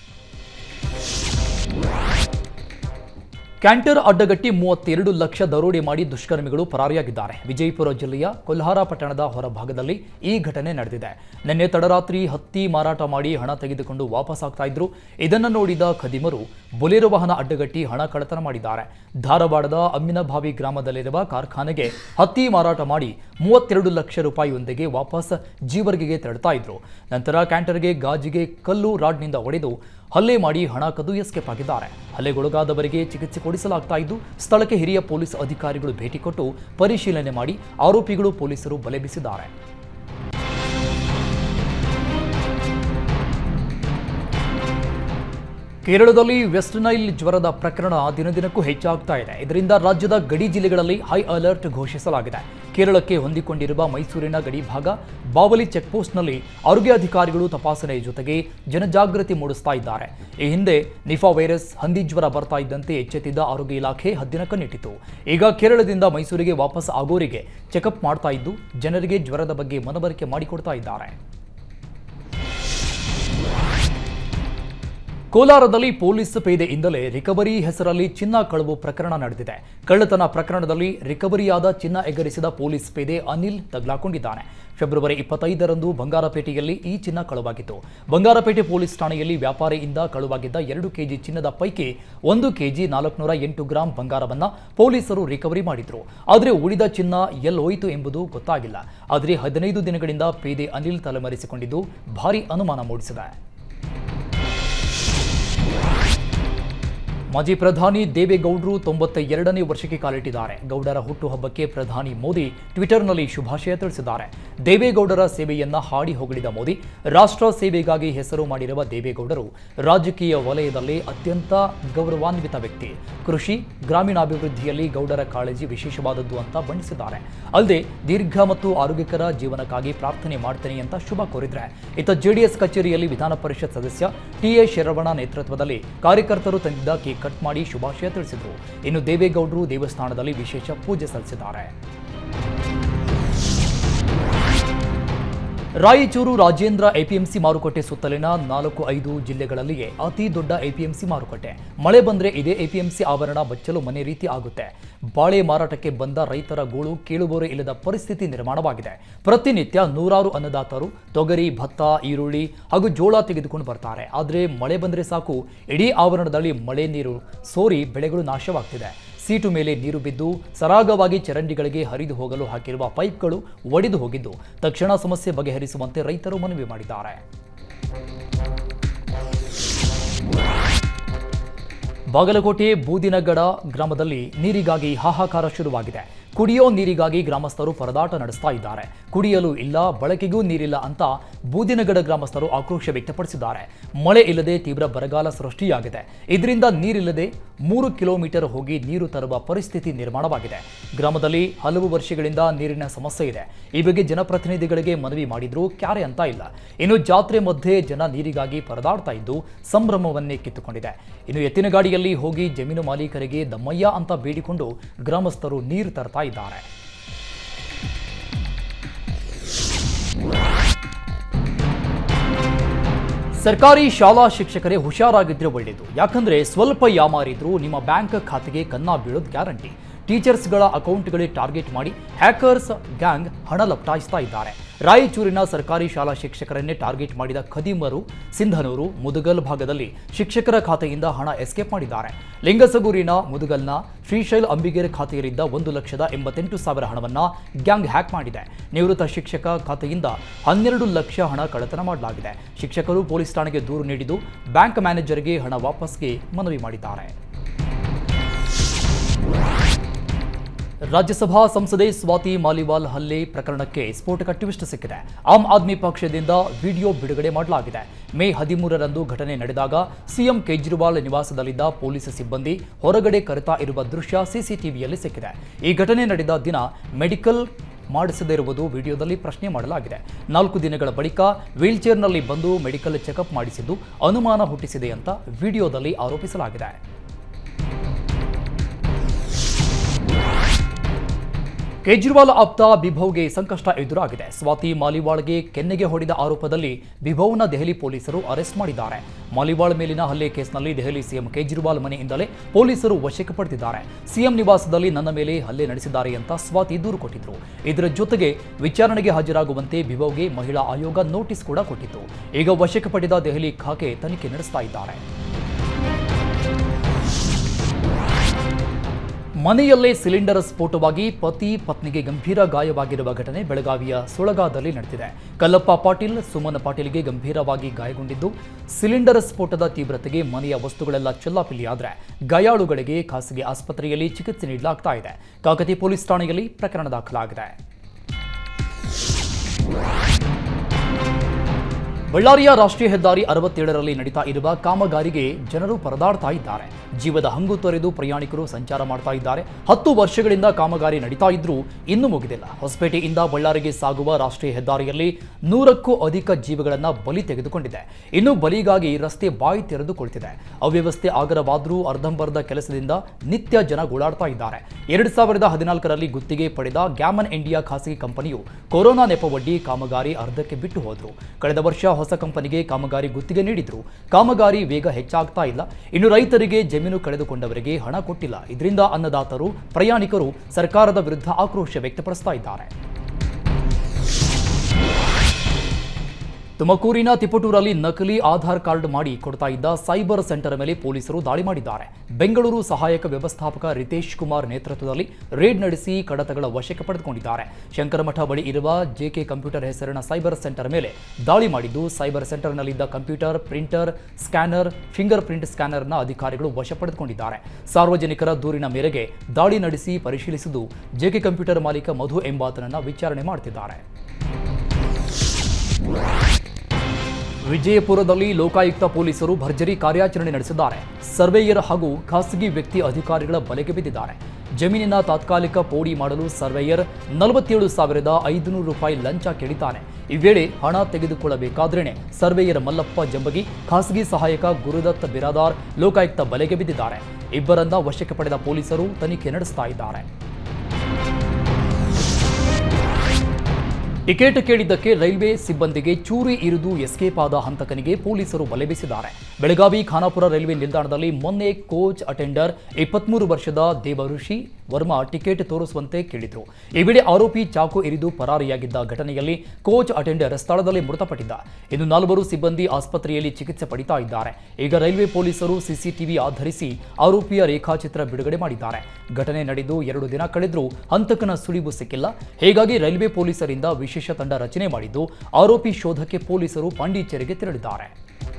ಕ್ಯಾಂಟರ್ ಅಡ್ಡಗಟ್ಟಿ ಮೂವತ್ತೆರಡು ಲಕ್ಷ ದರೋಡೆ ಮಾಡಿ ದುಷ್ಕರ್ಮಿಗಳು ಪರಾರಿಯಾಗಿದ್ದಾರೆ ವಿಜಯಪುರ ಜಿಲ್ಲೆಯ ಕೊಲ್ಹಾರ ಪಟ್ಟಣದ ಹೊರಭಾಗದಲ್ಲಿ ಈ ಘಟನೆ ನಡೆದಿದೆ ನಿನ್ನೆ ತಡರಾತ್ರಿ ಹತ್ತಿ ಮಾರಾಟ ಮಾಡಿ ಹಣ ತೆಗೆದುಕೊಂಡು ವಾಪಸ್ ಆಗ್ತಾ ಇದ್ರು ಇದನ್ನು ನೋಡಿದ ಖದೀಮರು ಬೊಲೆರೋ ವಾಹನ ಅಡ್ಡಗಟ್ಟಿ ಹಣ ಕಳ್ಳತನ ಮಾಡಿದ್ದಾರೆ ಧಾರವಾಡದ ಅಮ್ಮಿನಭಾವಿ ಗ್ರಾಮದಲ್ಲಿರುವ ಕಾರ್ಖಾನೆಗೆ ಹತ್ತಿ ಮಾರಾಟ ಮಾಡಿ ಮೂವತ್ತೆರಡು ಲಕ್ಷ ರೂಪಾಯಿಯೊಂದಿಗೆ ವಾಪಸ್ ಜೀವರ್ಗಿಗೆ ತೆರಳುತ್ತಾ ಇದ್ರು ನಂತರ ಕ್ಯಾಂಟರ್ಗೆ ಗಾಜಿಗೆ ಕಲ್ಲು ರಾಡ್ನಿಂದ ಹೊಡೆದು ಹಲ್ಲೆ ಮಾಡಿ ಹಣ ಕದ್ದು ಎಸ್ಕೇಪ್ ಆಗಿದ್ದಾರೆ ಹಲ್ಲೆಗೊಳಗಾದವರಿಗೆ ಚಿಕಿತ್ಸೆ ಕೊಡಿಸಲಾಗ್ತಾ ಇದ್ದು ಸ್ಥಳಕ್ಕೆ ಹಿರಿಯ ಪೊಲೀಸ್ ಅಧಿಕಾರಿಗಳು ಭೇಟಿ ಕೊಟ್ಟು ಪರಿಶೀಲನೆ ಮಾಡಿ ಆರೋಪಿಗಳು ಪೊಲೀಸರು ಬಲೆ ಬೀಸಿದ್ದಾರೆ ಕೇರಳದಲ್ಲಿ ವೆಸ್ಟ್ ನೈಲ್ ಜ್ವರದ ಪ್ರಕರಣ ದಿನದಿನಕ್ಕೂ ಹೆಚ್ಚಾಗ್ತಾ ಇದೆ ಇದರಿಂದ ರಾಜ್ಯದ ಗಡಿ ಜಿಲ್ಲೆಗಳಲ್ಲಿ ಹೈ ಅಲರ್ಟ್ ಘೋಷಿಸಲಾಗಿದೆ ಕೇರಳಕ್ಕೆ ಹೊಂದಿಕೊಂಡಿರುವ ಮೈಸೂರಿನ ಗಡಿ ಭಾಗ ಬಾವಲಿ ಚೆಕ್ಪೋಸ್ಟ್ನಲ್ಲಿ ಆರೋಗ್ಯ ಅಧಿಕಾರಿಗಳು ತಪಾಸಣೆ ಜೊತೆಗೆ ಜನಜಾಗೃತಿ ಮೂಡಿಸ್ತಾ ಇದ್ದಾರೆ ಈ ಹಿಂದೆ ನಿಫಾ ವೈರಸ್ ಹಂದಿ ಜ್ವರ ಬರ್ತಾ ಇದ್ದಂತೆ ಎಚ್ಚೆತ್ತಿದ್ದ ಆರೋಗ್ಯ ಇಲಾಖೆ ಹದ್ದಿನ ಕಣ್ಣಿಟ್ಟಿತು ಈಗ ಕೇರಳದಿಂದ ಮೈಸೂರಿಗೆ ವಾಪಸ್ ಆಗೋರಿಗೆ ಚೆಕಪ್ ಮಾಡ್ತಾ ಇದ್ದು ಜನರಿಗೆ ಜ್ವರದ ಬಗ್ಗೆ ಮನವರಿಕೆ ಮಾಡಿಕೊಡ್ತಾ ಇದ್ದಾರೆ ಕೋಲಾರದಲ್ಲಿ ಪೊಲೀಸ್ ಪೇದೆಯಿಂದಲೇ ರಿಕವರಿ ಹೆಸರಲ್ಲಿ ಚಿನ್ನ ಕಳವು ಪ್ರಕರಣ ನಡೆದಿದೆ ಕಳ್ಳತನ ಪ್ರಕರಣದಲ್ಲಿ ರಿಕವರಿಯಾದ ಚಿನ್ನ ಎಗರಿಸಿದ ಪೊಲೀಸ್ ಪೇದೆ ಅನಿಲ್ ತಗ್ಲಾಕೊಂಡಿದ್ದಾನೆ ಫೆಬ್ರವರಿ ಇಪ್ಪತ್ತೈದರಂದು ಬಂಗಾರಪೇಟೆಯಲ್ಲಿ ಈ ಚಿನ್ನ ಕಳುವಾಗಿತ್ತು ಬಂಗಾರಪೇಟೆ ಪೊಲೀಸ್ ಠಾಣೆಯಲ್ಲಿ ವ್ಯಾಪಾರಿಯಿಂದ ಕಳುವಾಗಿದ್ದ ಎರಡು ಕೆಜಿ ಚಿನ್ನದ ಪೈಕಿ ಒಂದು ಕೆಜಿ ನಾಲ್ಕುನೂರ ಎಂಟು ಗ್ರಾಂ ಬಂಗಾರವನ್ನ ಪೊಲೀಸರು ರಿಕವರಿ ಮಾಡಿದ್ರು ಆದರೆ ಉಳಿದ ಚಿನ್ನ ಎಲ್ಲೋಯಿತು ಎಂಬುದು ಗೊತ್ತಾಗಿಲ್ಲ ಆದರೆ ಹದಿನೈದು ದಿನಗಳಿಂದ ಪೇದೆ ಅನಿಲ್ ತಲೆಮರೆಸಿಕೊಂಡಿದ್ದು ಭಾರಿ ಅನುಮಾನ ಮೂಡಿಸಿದೆ ಮಾಜಿ ಪ್ರಧಾನಿ ದೇವೇಗೌಡರು ತೊಂಬತ್ತ ಎರಡನೇ ವರ್ಷಕ್ಕೆ ಕಾಲಿಟ್ಟಿದ್ದಾರೆ ಗೌಡರ ಹುಟ್ಟುಹಬ್ಬಕ್ಕೆ ಪ್ರಧಾನಿ ಮೋದಿ ಟ್ವಿಟರ್ನಲ್ಲಿ ಶುಭಾಶಯ ತಿಳಿಸಿದ್ದಾರೆ ದೇವೇಗೌಡರ ಸೇವೆಯನ್ನ ಹಾಡಿ ಹೊಗಳಿದ ಮೋದಿ ರಾಷ್ಟ್ರ ಸೇವೆಗಾಗಿ ಹೆಸರು ಮಾಡಿರುವ ದೇವೇಗೌಡರು ರಾಜಕೀಯ ವಲಯದಲ್ಲಿ ಅತ್ಯಂತ ಗೌರವಾನ್ವಿತ ವ್ಯಕ್ತಿ ಕೃಷಿ ಗ್ರಾಮೀಣಾಭಿವೃದ್ಧಿಯಲ್ಲಿ ಗೌಡರ ಕಾಳಜಿ ವಿಶೇಷವಾದದ್ದು ಅಂತ ಬಣ್ಣಿಸಿದ್ದಾರೆ ಅಲ್ಲದೆ ದೀರ್ಘ ಮತ್ತು ಆರೋಗ್ಯಕರ ಜೀವನಕ್ಕಾಗಿ ಪ್ರಾರ್ಥನೆ ಮಾಡ್ತೇನೆ ಅಂತ ಶುಭ ಕೋರಿದ್ರೆ ಇತ್ತ ಜೆಡಿಎಸ್ ಕಚೇರಿಯಲ್ಲಿ ವಿಧಾನ ಪರಿಷತ್ ಸದಸ್ಯ ಟಿಎ ಶರವಣ ನೇತೃತ್ವದಲ್ಲಿ ಕಾರ್ಯಕರ್ತರು ತಂದಿದ್ದ ಕೇಕ್ ಕಟ್ ಮಾಡಿ ಶುಭಾಶಯ ತಿಳಿಸಿದರು ಇನ್ನು ದೇವೇಗೌಡರು ದೇವಸ್ಥಾನದಲ್ಲಿ ವಿಶೇಷ ಪೂಜೆ ಸಲ್ಲಿಸಿದ್ದಾರೆ ರಾಯಚೂರು ರಾಜೇಂದ್ರ ಎಪಿಎಂಸಿ ಮಾರುಕಟ್ಟೆ ಸುತ್ತಲಿನ ನಾಲ್ಕು ಐದು ಜಿಲ್ಲೆಗಳಲ್ಲಿಯೇ ಅತಿ ದೊಡ್ಡ ಎಪಿಎಂಸಿ ಮಾರುಕಟ್ಟೆ ಮಳೆ ಬಂದ್ರೆ ಇದೇ ಎಪಿಎಂಸಿ ಆವರಣ ಬಚ್ಚಲು ಮನೆ ರೀತಿ ಆಗುತ್ತೆ ಬಾಳೆ ಮಾರಾಟಕ್ಕೆ ಬಂದ ರೈತರ ಗೋಳು ಕೇಳುವವರೇ ಇಲ್ಲದ ಪರಿಸ್ಥಿತಿ ನಿರ್ಮಾಣವಾಗಿದೆ ಪ್ರತಿನಿತ್ಯ ನೂರಾರು ಅನ್ನದಾತರು ತೊಗರಿ ಭತ್ತ ಈರುಳ್ಳಿ ಹಾಗೂ ಜೋಳ ತೆಗೆದುಕೊಂಡು ಬರ್ತಾರೆ ಆದರೆ ಮಳೆ ಬಂದರೆ ಸಾಕು ಇಡೀ ಆವರಣದಲ್ಲಿ ಮಳೆ ನೀರು ಸೋರಿ ಬೆಳೆಗಳು ನಾಶವಾಗ್ತಿದೆ ಸೀಟು ಮೇಲೆ ನೀರು ಬಿದ್ದು ಸರಾಗವಾಗಿ ಚರಂಡಿಗಳಿಗೆ ಹರಿದು ಹೋಗಲು ಹಾಕಿರುವ ಪೈಪ್ಗಳು ಒಡೆದು ಹೋಗಿದ್ದು ತಕ್ಷಣ ಸಮಸ್ಯೆ ಬಗೆಹರಿಸುವಂತೆ ರೈತರು ಮನವಿ ಮಾಡಿದ್ದಾರೆ ಬಾಗಲಕೋಟೆ ಬೂದಿನಗಡ ಗ್ರಾಮದಲ್ಲಿ ನೀರಿಗಾಗಿ ಹಾಹಾಕಾರ ಶುರುವಾಗಿದೆ ಕುಡಿಯೋ ನೀರಿಗಾಗಿ ಗ್ರಾಮಸ್ಥರು ಪರದಾಟ ನಡೆಸ್ತಾ ಇದ್ದಾರೆ ಕುಡಿಯಲು ಇಲ್ಲ ಬಳಕೆಗೂ ನೀರಿಲ್ಲ ಅಂತ ಬೂದಿನಗಡ ಗ್ರಾಮಸ್ಥರು ಆಕ್ರೋಶ ವ್ಯಕ್ತಪಡಿಸಿದ್ದಾರೆ ಮಳೆ ಇಲ್ಲದೆ ತೀವ್ರ ಬರಗಾಲ ಸೃಷ್ಟಿಯಾಗಿದೆ ಇದರಿಂದ ನೀರಿಲ್ಲದೆ ಮೂರು ಕಿಲೋಮೀಟರ್ ಹೋಗಿ ನೀರು ತರುವ ಪರಿಸ್ಥಿತಿ ನಿರ್ಮಾಣವಾಗಿದೆ ಗ್ರಾಮದಲ್ಲಿ ಹಲವು ವರ್ಷಗಳಿಂದ ನೀರಿನ ಸಮಸ್ಯೆ ಇದೆ ಈ ಬಗ್ಗೆ ಜನಪ್ರತಿನಿಧಿಗಳಿಗೆ ಮನವಿ ಮಾಡಿದ್ರೂ ಕ್ಯಾರೆ ಅಂತ ಇಲ್ಲ ಇನ್ನು ಜಾತ್ರೆ ಮಧ್ಯೆ ಜನ ನೀರಿಗಾಗಿ ಪರದಾಡ್ತಾ ಇದ್ದು ಸಂಭ್ರಮವನ್ನೇ ಕಿತ್ತುಕೊಂಡಿದೆ ಇನ್ನು ಎತ್ತಿನ ಗಾಡಿಯಲ್ಲಿ ಹೋಗಿ ಜಮೀನು ಮಾಲೀಕರಿಗೆ ದಮ್ಮಯ್ಯ ಅಂತ ಬೇಡಿಕೊಂಡು ಗ್ರಾಮಸ್ಥರು ನೀರು ತರ್ತಾ ಇದ್ದಾರೆ ಸರ್ಕಾರಿ ಶಾಲಾ ಶಿಕ್ಷಕರೇ ಹುಷಾರಾಗಿದ್ರೆ ಒಳ್ಳೆಯದು ಯಾಕಂದ್ರೆ ಸ್ವಲ್ಪ ಯಾಮಾರಿದ್ರು ನಿಮ್ಮ ಬ್ಯಾಂಕ್ ಖಾತೆಗೆ ಕನ್ನ ಬೀಳೋದು ಗ್ಯಾರಂಟಿ ಟೀಚರ್ಸ್ಗಳ ಅಕೌಂಟ್ಗಳಿಗೆ ಟಾರ್ಗೆಟ್ ಮಾಡಿ ಹ್ಯಾಕರ್ಸ್ ಗ್ಯಾಂಗ್ ಹಣ ಲಪಟಾಯಿಸ್ತಾ ಇದ್ದಾರೆ ರಾಯಚೂರಿನ ಸರ್ಕಾರಿ ಶಾಲಾ ಶಿಕ್ಷಕರನ್ನೇ ಟಾರ್ಗೆಟ್ ಮಾಡಿದ ಖದೀಮರು ಸಿಂಧನೂರು ಮುದುಗಲ್ ಭಾಗದಲ್ಲಿ ಶಿಕ್ಷಕರ ಖಾತೆಯಿಂದ ಹಣ ಎಸ್ಕೇಪ್ ಮಾಡಿದ್ದಾರೆ ಲಿಂಗಸಗೂರಿನ ಮುದುಗಲ್ನ ಶ್ರೀಶೈಲ್ ಅಂಬಿಗೇರ್ ಖಾತೆಯಲ್ಲಿದ್ದ ಒಂದು ಲಕ್ಷದ ಎಂಬತ್ತೆಂಟು ಸಾವಿರ ಹಣವನ್ನ ಗ್ಯಾಂಗ್ ಹ್ಯಾಕ್ ಮಾಡಿದೆ ನಿವೃತ್ತ ಶಿಕ್ಷಕ ಖಾತೆಯಿಂದ ಹನ್ನೆರಡು ಲಕ್ಷ ಹಣ ಕಳ್ಳತನ ಮಾಡಲಾಗಿದೆ ಶಿಕ್ಷಕರು ಪೊಲೀಸ್ ಠಾಣೆಗೆ ದೂರು ನೀಡಿದ್ದು ಬ್ಯಾಂಕ್ ಮ್ಯಾನೇಜರ್ಗೆ ಹಣ ವಾಪಸ್ಗೆ ಮನವಿ ಮಾಡಿದ್ದಾರೆ ರಾಜ್ಯಸಭಾ ಸಂಸದೆ ಸ್ವಾತಿ ಮಾಲಿವಾಲ್ ಹಲ್ಲೆ ಪ್ರಕರಣಕ್ಕೆ ಸ್ಫೋಟಕ ಟ್ವಿಸ್ಟ್ ಸಿಕ್ಕಿದೆ ಆಮ್ ಆದ್ಮಿ ಪಕ್ಷದಿಂದ ವಿಡಿಯೋ ಬಿಡುಗಡೆ ಮಾಡಲಾಗಿದೆ ಮೇ ಹದಿಮೂರರಂದು ಘಟನೆ ನಡೆದಾಗ ಸಿಎಂ ಕೇಜ್ರಿವಾಲ್ ನಿವಾಸದಲ್ಲಿದ್ದ ಪೊಲೀಸ್ ಸಿಬ್ಬಂದಿ ಹೊರಗಡೆ ಕರೆತಾ ಇರುವ ದೃಶ್ಯ ಸಿಸಿಟಿವಿಯಲ್ಲಿ ಸಿಕ್ಕಿದೆ ಈ ಘಟನೆ ನಡೆದ ದಿನ ಮೆಡಿಕಲ್ ಮಾಡಿಸದೇ ಇರುವುದು ವಿಡಿಯೋದಲ್ಲಿ ಪ್ರಶ್ನೆ ಮಾಡಲಾಗಿದೆ ನಾಲ್ಕು ದಿನಗಳ ಬಳಿಕ ವೀಲ್ಚೇರ್ನಲ್ಲಿ ಬಂದು ಮೆಡಿಕಲ್ ಚೆಕಪ್ ಮಾಡಿಸಿದ್ದು ಅನುಮಾನ ಹುಟ್ಟಿಸಿದೆ ಅಂತ ವಿಡಿಯೋದಲ್ಲಿ ಆರೋಪಿಸಲಾಗಿದೆ ಕೇಜ್ರಿವಾಲ್ ಆಪ್ತ ಬಿಭವ್ಗೆ ಸಂಕಷ್ಟ ಎದುರಾಗಿದೆ ಸ್ವಾತಿ ಮಾಲಿವಾಳ್ಗೆ ಕೆನ್ನೆಗೆ ಹೊಡೆದ ಆರೋಪದಲ್ಲಿ ಬಿಭವ್ನ ದೆಹಲಿ ಪೊಲೀಸರು ಅರೆಸ್ಟ್ ಮಾಡಿದ್ದಾರೆ ಮಾಲಿವಾಳ್ ಮೇಲಿನ ಹಲ್ಲೆ ಕೇಸ್ನಲ್ಲಿ ದೆಹಲಿ ಸಿಎಂ ಕೇಜ್ರಿವಾಲ್ ಮನೆಯಿಂದಲೇ ಪೊಲೀಸರು ವಶಕ್ಕೆ ಪಡೆದಿದ್ದಾರೆ ಸಿಎಂ ನಿವಾಸದಲ್ಲಿ ನನ್ನ ಮೇಲೆ ಹಲ್ಲೆ ನಡೆಸಿದ್ದಾರೆ ಅಂತ ಸ್ವಾತಿ ದೂರು ಕೊಟ್ಟಿದ್ರು ಇದರ ಜೊತೆಗೆ ವಿಚಾರಣೆಗೆ ಹಾಜರಾಗುವಂತೆ ಬಿಭವ್ಗೆ ಮಹಿಳಾ ಆಯೋಗ ನೋಟಿಸ್ ಕೂಡ ಕೊಟ್ಟಿತ್ತು ಈಗ ವಶಕ್ಕೆ ಪಡೆದ ದೆಹಲಿ ಖಾಕೆ ತನಿಖೆ ನಡೆಸ್ತಾ ಇದ್ದಾರೆ ಮನೆಯಲ್ಲೇ ಸಿಲಿಂಡರ್ ಸ್ಫೋಟವಾಗಿ ಪತಿ ಪತ್ನಿಗೆ ಗಂಭೀರ ಗಾಯವಾಗಿರುವ ಘಟನೆ ಬೆಳಗಾವಿಯ ಸುಳಗಾದಲ್ಲಿ ನಡೆದಿದೆ ಕಲ್ಲಪ್ಪ ಪಾಟೀಲ್ ಸುಮನ್ ಪಾಟೀಲ್ಗೆ ಗಂಭೀರವಾಗಿ ಗಾಯಗೊಂಡಿದ್ದು ಸಿಲಿಂಡರ್ ಸ್ಫೋಟದ ತೀವ್ರತೆಗೆ ಮನೆಯ ವಸ್ತುಗಳೆಲ್ಲ ಚೆಲ್ಲಾಪಿಲ್ಲಿಯಾದರೆ ಗಾಯಾಳುಗಳಿಗೆ ಖಾಸಗಿ ಆಸ್ಪತ್ರೆಯಲ್ಲಿ ಚಿಕಿತ್ಸೆ ನೀಡಲಾಗ್ತಾ ಇದೆ ಕಾಕತಿ ಪೊಲೀಸ್ ಠಾಣೆಯಲ್ಲಿ ಪ್ರಕರಣ ದಾಖಲಾಗಿದೆ ಬಳ್ಳಾರಿಯ ರಾಷ್ಟ್ರೀಯ ಹೆದ್ದಾರಿ ಅರವತ್ತೇಳರಲ್ಲಿ ನಡೀತಾ ಇರುವ ಕಾಮಗಾರಿಗೆ ಜನರು ಪರದಾಡ್ತಾ ಇದ್ದಾರೆ ಜೀವದ ಹಂಗು ತೊರೆದು ಪ್ರಯಾಣಿಕರು ಸಂಚಾರ ಮಾಡ್ತಾ ಇದ್ದಾರೆ ಹತ್ತು ವರ್ಷಗಳಿಂದ ಕಾಮಗಾರಿ ನಡೀತಾ ಇದ್ರೂ ಇನ್ನೂ ಮುಗಿದಿಲ್ಲ ಹೊಸಪೇಟೆಯಿಂದ ಬಳ್ಳಾರಿಗೆ ಸಾಗುವ ರಾಷ್ಟ್ರೀಯ ಹೆದ್ದಾರಿಯಲ್ಲಿ ನೂರಕ್ಕೂ ಅಧಿಕ ಜೀವಗಳನ್ನು ಬಲಿ ತೆಗೆದುಕೊಂಡಿದೆ ಇನ್ನು ಬಲಿಗಾಗಿ ರಸ್ತೆ ಬಾಯಿ ತೆರೆದು ಕುಳಿತಿದೆ ಅವ್ಯವಸ್ಥೆ ಆಗರವಾದರೂ ಅರ್ಧಂಬರ್ಧ ಕೆಲಸದಿಂದ ನಿತ್ಯ ಜನ ಗೋಳಾಡ್ತಾ ಇದ್ದಾರೆ ಎರಡು ಸಾವಿರದ ಹದಿನಾಲ್ಕರಲ್ಲಿ ಗುತ್ತಿಗೆ ಪಡೆದ ಗ್ಯಾಮನ್ ಇಂಡಿಯಾ ಖಾಸಗಿ ಕಂಪನಿಯು ಕೊರೋನಾ ನೆಪವೊಡ್ಡಿ ಕಾಮಗಾರಿ ಅರ್ಧಕ್ಕೆ ಬಿಟ್ಟು ಹೋದ್ರು ಕಳೆದ ವರ್ಷ ಹೊಸ ಕಂಪನಿಗೆ ಕಾಮಗಾರಿ ಗುತ್ತಿಗೆ ನೀಡಿದ್ರು ಕಾಮಗಾರಿ ವೇಗ ಹೆಚ್ಚಾಗ್ತಾ ಇಲ್ಲ ಇನ್ನು ರೈತರಿಗೆ ಜಮೀನು ಕಳೆದುಕೊಂಡವರಿಗೆ ಹಣ ಕೊಟ್ಟಿಲ್ಲ ಇದರಿಂದ ಅನ್ನದಾತರು ಪ್ರಯಾಣಿಕರು ಸರ್ಕಾರದ ವಿರುದ್ಧ ಆಕ್ರೋಶ ವ್ಯಕ್ತಪಡಿಸ್ತಾ ಇದ್ದಾರೆ ತುಮಕೂರಿನ ತಿಪಟೂರಲ್ಲಿ ನಕಲಿ ಆಧಾರ್ ಕಾರ್ಡ್ ಮಾಡಿ ಕೊಡ್ತಾ ಇದ್ದ ಸೈಬರ್ ಸೆಂಟರ್ ಮೇಲೆ ಪೊಲೀಸರು ದಾಳಿ ಮಾಡಿದ್ದಾರೆ ಬೆಂಗಳೂರು ಸಹಾಯಕ ವ್ಯವಸ್ಥಾಪಕ ರಿತೇಶ್ ಕುಮಾರ್ ನೇತೃತ್ವದಲ್ಲಿ ರೇಡ್ ನಡೆಸಿ ಕಡತಗಳ ವಶಕ್ಕೆ ಪಡೆದುಕೊಂಡಿದ್ದಾರೆ ಶಂಕರಮಠ ಬಳಿ ಇರುವ ಜೆಕೆ ಕಂಪ್ಯೂಟರ್ ಹೆಸರಿನ ಸೈಬರ್ ಸೆಂಟರ್ ಮೇಲೆ ದಾಳಿ ಮಾಡಿದ್ದು ಸೈಬರ್ ಸೆಂಟರ್ನಲ್ಲಿದ್ದ computer printer scanner finger print ಸ್ಕ್ಯಾನರ್ನ ಅಧಿಕಾರಿಗಳು ವಶ ಪಡೆದುಕೊಂಡಿದ್ದಾರೆ ಸಾರ್ವಜನಿಕರ ದೂರಿನ ಮೇರೆಗೆ ದಾಳಿ ನಡೆಸಿ ಪರಿಶೀಲಿಸಿದ್ದು ಜೆಕೆ ಕಂಪ್ಯೂಟರ್ ಮಾಲೀಕ ಮಧು ಎಂಬಾತನನ್ನ ವಿಚಾರಣೆ ಮಾಡುತ್ತಿದ್ದಾರೆ ವಿಜಯಪುರದಲ್ಲಿ ಲೋಕಾಯುಕ್ತ ಪೊಲೀಸರು ಭರ್ಜರಿ ಕಾರ್ಯಾಚರಣೆ ನಡೆಸಿದ್ದಾರೆ ಸರ್ವೇಯರ್ ಹಾಗೂ ಖಾಸಗಿ ವ್ಯಕ್ತಿ ಅಧಿಕಾರಿಗಳ ಬಲೆಗೆ ಬಿದ್ದಿದ್ದಾರೆ ಜಮೀನಿನ ತಾತ್ಕಾಲಿಕ ಪೋಡಿ ಮಾಡಲು ಸರ್ವೇಯರ್ ನಲವತ್ತೇಳು ಸಾವಿರದ ಐದುನೂರು ರೂಪಾಯಿ ಲಂಚ ಕೇಳಿದ್ದಾನೆ ಈ ವೇಳೆ ಹಣ ತೆಗೆದುಕೊಳ್ಳಬೇಕಾದ್ರೇನೆ ಸರ್ವೇಯರ್ ಮಲ್ಲಪ್ಪ ಜಂಬಗಿ ಖಾಸಗಿ ಸಹಾಯಕ ಗುರುದತ್ ಬಿರಾದಾರ್ ಲೋಕಾಯುಕ್ತ ಬಲೆಗೆ ಬಿದ್ದಿದ್ದಾರೆ ಇಬ್ಬರನ್ನ ವಶಕ್ಕೆ ಪಡೆದ ಪೊಲೀಸರು ತನಿಖೆ ನಡೆಸ್ತಾ ಇದ್ದಾರೆ ಟಿಕೆಟ್ ಕೇಳಿದ್ದಕ್ಕೆ ರೈಲ್ವೆ ಸಿಬ್ಬಂದಿಗೆ ಚೂರಿ ಇರಿದು ಎಸ್ಕೇಪ್ ಆದ ಹಂತಕನಿಗೆ ಪೊಲೀಸರು ಬಲೆ ಬೀಸಿದ್ದಾರೆ ಬೆಳಗಾವಿ ಖಾನಾಪುರ ರೈಲ್ವೆ ನಿಲ್ದಾಣದಲ್ಲಿ ಮೊನ್ನೆ ಕೋಚ್ ಅಟೆಂಡರ್ ಇಪ್ಪತ್ಮೂರು ವರ್ಷದ ದೇವಋಷಿ ವರ್ಮಾ ಟಿಕೆಟ್ ತೋರಿಸುವಂತೆ ಕೇಳಿದ್ರು ಈ ವೇಳೆ ಆರೋಪಿ ಚಾಕು ಇರಿದು ಪರಾರಿಯಾಗಿದ್ದ ಘಟನೆಯಲ್ಲಿ ಕೋಚ್ ಅಟೆಂಡರ್ ಸ್ಥಳದಲ್ಲಿ ಮೃತಪಟ್ಟಿದ್ದ ಇನ್ನು ನಾಲ್ವರು ಸಿಬ್ಬಂದಿ ಆಸ್ಪತ್ರೆಯಲ್ಲಿ ಚಿಕಿತ್ಸೆ ಪಡಿತಾ ಇದ್ದಾರೆ ಈಗ ರೈಲ್ವೆ ಪೊಲೀಸರು ಸಿಸಿಟಿವಿ ಆಧರಿಸಿ ಆರೋಪಿಯ ರೇಖಾಚಿತ್ರ ಬಿಡುಗಡೆ ಮಾಡಿದ್ದಾರೆ ಘಟನೆ ನಡೆದು ಎರಡು ದಿನ ಕಳೆದರೂ ಹಂತಕನ ಸುಳಿವು ಸಿಕ್ಕಿಲ್ಲ ಹೀಗಾಗಿ ರೈಲ್ವೆ ಪೊಲೀಸರಿಂದ ವಿಶೇಷ ತಂಡ ರಚನೆ ಮಾಡಿದ್ದು ಆರೋಪಿ ಶೋಧಕ್ಕೆ ಪೊಲೀಸರು ಪಾಂಡಿಚೇರಿಗೆ ತೆರಳಿದ್ದಾರೆ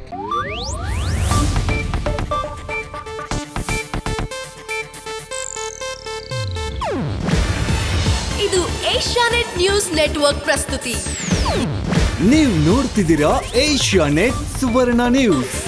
ಇದು ಏಷ್ಯಾನೆಟ್ ನ್ಯೂಸ್ ನೆಟ್ವರ್ಕ್ ಪ್ರಸ್ತುತಿ ನೀವು ನೋಡ್ತಿದ್ದೀರಾ ಏಷ್ಯಾ ನೆಟ್ ಸುವರ್ಣ ನ್ಯೂಸ್